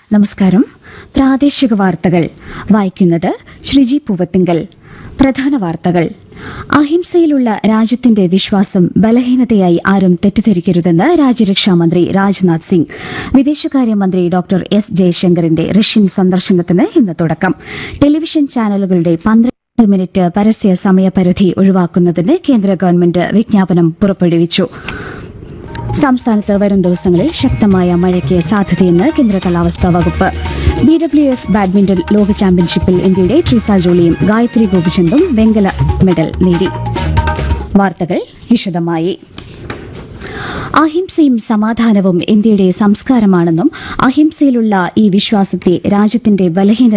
നമസ്കാരം പ്രാദേശിക വാർത്തകൾ വായിക്കുന്നത് ശ്രീജി പൂവത്തിങ്കൽ പ്രധാന വാർത്തകൾ അഹിംസയിലുള്ള രാജ്യത്തിന്റെ വിശ്വാസം ബലഹീനതയായി ആരും തെറ്റിദ്ധരിക്കരുതെന്ന് രാജ്യരക്ഷാമന്ത്രി രാജ്നാഥ് സിംഗ് വിദേശകാര്യമന്ത്രി ഡോക്ടർ എസ് ജയശങ്കറിന്റെ റഷ്യൻ സന്ദർശനത്തിന് ഇന്ന് തുടക്കം ടെലിവിഷൻ ചാനലുകളുടെ പന്ത്രണ്ട് മിനിറ്റ് പരസ്യ സമയപരിധി ഒഴിവാക്കുന്നതിന് കേന്ദ്ര ഗവൺമെന്റ് വിജ്ഞാപനം പുറപ്പെടുവിച്ചു സംസ്ഥാനത്ത് വരും ദിവസങ്ങളിൽ ശക്തമായ മഴയ്ക്ക് സാധ്യതയെന്ന് കേന്ദ്ര കാലാവസ്ഥാ വകുപ്പ് ബി ഡബ്ല്യു എഫ് ബാഡ്മിന്റൺ ലോക ചാമ്പ്യൻഷിപ്പിൽ ഇന്ത്യയുടെ ട്രീസ ജോളിയും ഗായത്രി ഗോപിചന്ദും വെങ്കല മെഡൽ നേടി വാർത്തകൾ വിശദമായി അഹിംസയും സമാധാനവും ഇന്ത്യയുടെ സംസ്കാരമാണെന്നും അഹിംസയിലുള്ള ഈ വിശ്വാസത്തെ രാജ്യത്തിന്റെ ബലഹീന